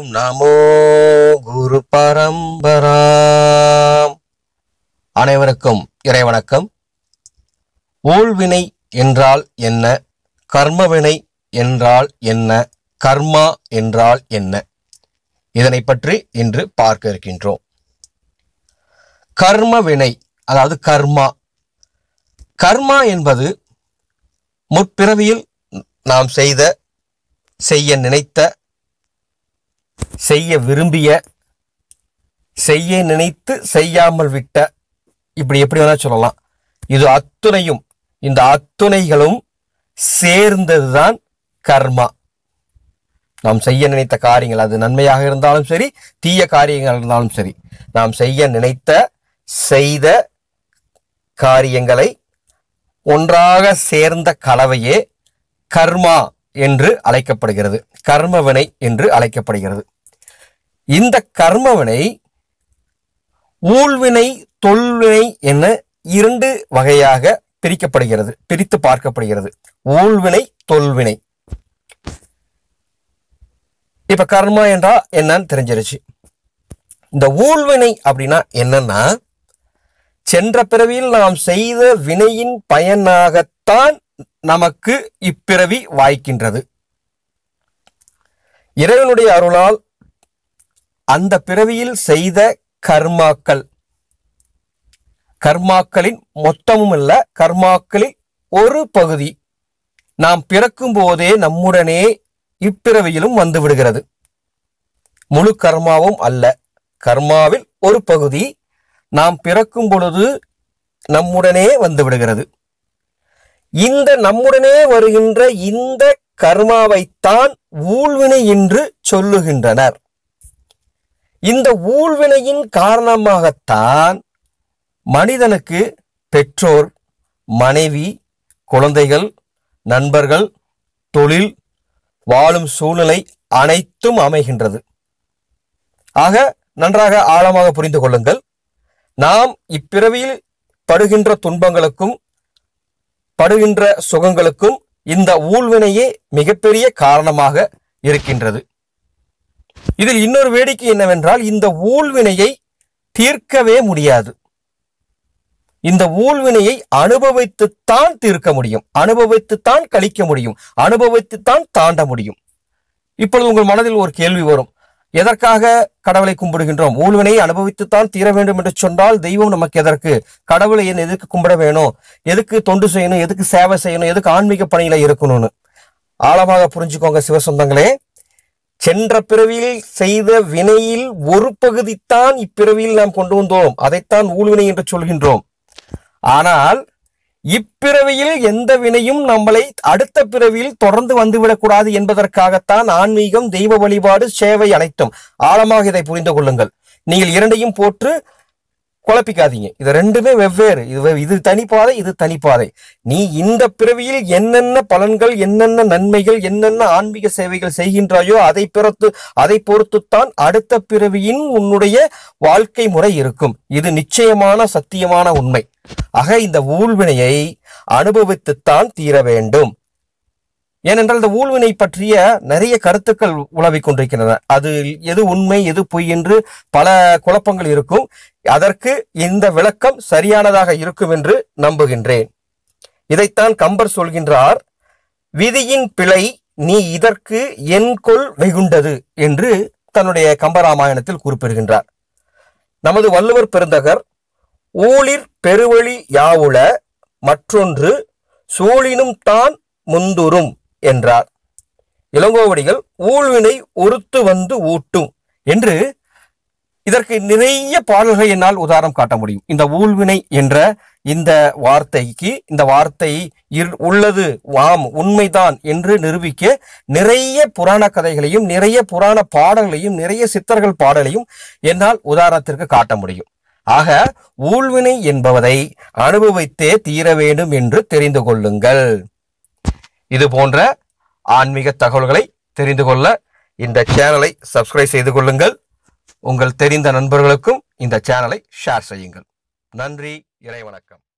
நமோ குரு பரம்பராம் அனைவருக்கும் இறைவணக்கம் ஊழ்வினை என்றால் என்ன கர்மவினை என்றால் என்ன கர்மா என்றால் என்ன இதனை பற்றி இன்று பார்க்க இருக்கின்றோம் கர்ம வினை அதாவது கர்மா கர்மா என்பது முற்பிறவியில் நாம் செய்த செய்ய நினைத்த செய்ய விரும்பிய செய்ய நினைத்து செய்யாமல் விட்ட இப்படி எப்படி வேணா சொல்லலாம் இது அத்துணையும் இந்த அத்துணைகளும் சேர்ந்ததுதான் கர்மா நாம் செய்ய நினைத்த காரியங்கள் அது நன்மையாக இருந்தாலும் சரி தீய காரியங்கள் இருந்தாலும் சரி நாம் செய்ய நினைத்த செய்த காரியங்களை ஒன்றாக சேர்ந்த கலவையே கர்மா என்று அழைக்கப்படுகிறது கர்மவினை என்று அழைக்கப்படுகிறது இந்த கர்மவினை ஊழ்வினை தொல்வினை என இரண்டு வகையாக பிரிக்கப்படுகிறது பிரித்து பார்க்கப்படுகிறது ஊழ்வினை தொல்வினை இப்ப கர்மா என்றா என்னன்னு தெரிஞ்சிருச்சு இந்த ஊழ்வினை அப்படின்னா என்னன்னா சென்ற பிறவியில் நாம் செய்த வினையின் பயனாகத்தான் நமக்கு இப்பிறவி வாய்க்கின்றது இறைவனுடைய அருளால் அந்த பிறவியில் செய்த கர்மாக்கள் கர்மாக்களின் மொத்தமும் அல்ல கர்மாக்களில் ஒரு பகுதி நாம் பிறக்கும் போதே நம்முடனே இப்பிறவியிலும் வந்து விடுகிறது முழு கர்மாவும் அல்ல கர்மாவில் ஒரு பகுதி நாம் பிறக்கும் பொழுது நம்முடனே வந்து விடுகிறது இந்த நம்முடனே வருகின்ற இந்த கர்மாவைத்தான் ஊழ்வினை என்று சொல்லுகின்றனர் இந்த ஊழ்வினையின் காரணமாகத்தான் மனிதனுக்கு பெற்றோர் மனைவி குழந்தைகள் நண்பர்கள் தொழில் வாழும் சூழ்நிலை அனைத்தும் அமைகின்றது ஆக நன்றாக ஆழமாக புரிந்து கொள்ளுங்கள் நாம் இப்பிறவியில் படுகின்ற துன்பங்களுக்கும் படுகின்ற சுகங்களுக்கும் இந்த ஊழ்வினையே மிகப்பெரிய காரணமாக இருக்கின்றது இதில் இன்னொரு வேடிக்கை என்னவென்றால் இந்த ஊழ்வினையை தீர்க்கவே முடியாது இந்த ஊழ்வினையை அனுபவித்துத்தான் தீர்க்க முடியும் அனுபவித்துத்தான் கழிக்க முடியும் அனுபவித்துத்தான் தாண்ட முடியும் இப்பொழுது உங்கள் மனதில் ஒரு கேள்வி வரும் எதற்காக கடவுளை கும்பிடுகின்றோம் ஊழ்வினையை அனுபவித்துத்தான் தீர வேண்டும் என்று சொன்னால் தெய்வம் நமக்கு எதற்கு கடவுளை ஏன் எதுக்கு கும்பிட வேணும் எதுக்கு தொண்டு செய்யணும் எதுக்கு சேவை செய்யணும் எதுக்கு ஆன்மீக பணியில இருக்கணும்னு ஆழமாக புரிஞ்சுக்கோங்க சிவசொந்தங்களே சென்ற பிறவியில் செய்த வினையில் ஒரு பகுதித்தான் இப்பிறவியில் நாம் கொண்டு வந்தோம் அதைத்தான் ஊழ்வினை என்று சொல்கின்றோம் ஆனால் இப்பிறவியில் எந்த வினையும் நம்மளை அடுத்த பிறவியில் தொடர்ந்து வந்துவிடக்கூடாது என்பதற்காகத்தான் ஆன்மீகம் தெய்வ வழிபாடு சேவை அனைத்தும் ஆழமாக இதை புரிந்து கொள்ளுங்கள் நீங்கள் இரண்டையும் போற்று குழப்பிக்காதீங்க இது ரெண்டுமே வெவ்வேறு இது வெ- இது தனிப்பாதை இது தனிப்பாதை நீ இந்த பிறவியில் என்னென்ன பலன்கள் என்னென்ன நன்மைகள் என்னென்ன ஆன்மீக சேவைகள் செய்கின்றாயோ அதை பொறுத்து அதை பொறுத்துத்தான் அடுத்த பிறவியின் உன்னுடைய வாழ்க்கை முறை இருக்கும் இது நிச்சயமான சத்தியமான உண்மை ஆக இந்த ஊழ்வினையை அனுபவித்துத்தான் தீர வேண்டும் ஏனென்றால் இந்த ஊழ்வினை பற்றிய நிறைய கருத்துக்கள் உலவிக் கொண்டிருக்கின்றன அது எது உண்மை எது பொய் என்று பல குழப்பங்கள் இருக்கும் அதற்கு இந்த விளக்கம் சரியானதாக இருக்கும் என்று நம்புகின்றேன் இதைத்தான் கம்பர் சொல்கின்றார் விதியின் பிழை நீ இதற்கு என் கொள் வெகுண்டது என்று தன்னுடைய கம்பராமாயணத்தில் குறிப்பிடுகின்றார் நமது வள்ளுவர் பெருந்தகர் ஊழிற் பெருவழி யாவுள மற்றொன்று சூழினும் தான் முந்துரும் என்றார் இளங்கோவடிகள் ஊழ்வினை ஒருத்து வந்து ஊட்டும் என்று இதற்கு நிறைய பாடல்கள் என்னால் உதாரணம் காட்ட முடியும் இந்த ஊழ்வினை என்ற இந்த வார்த்தைக்கு இந்த வார்த்தை இர்- உள்ளது வாம் உண்மைதான் என்று நிரூபிக்க நிறைய புராண கதைகளையும் நிறைய புராண பாடல்களையும் நிறைய சித்தர்கள் பாடலையும் என்னால் உதாரணத்திற்கு காட்ட முடியும் ஆக ஊழ்வினை என்பதை அனுபவித்தே தீர வேண்டும் என்று தெரிந்து கொள்ளுங்கள் இது போன்ற ஆன்மீக தகவல்களை தெரிந்து கொள்ள இந்த சேனலை சப்ஸ்கிரைப் செய்து கொள்ளுங்கள் உங்கள் தெரிந்த நண்பர்களுக்கும் இந்த சேனலை ஷேர் செய்யுங்கள் நன்றி இறைவணக்கம்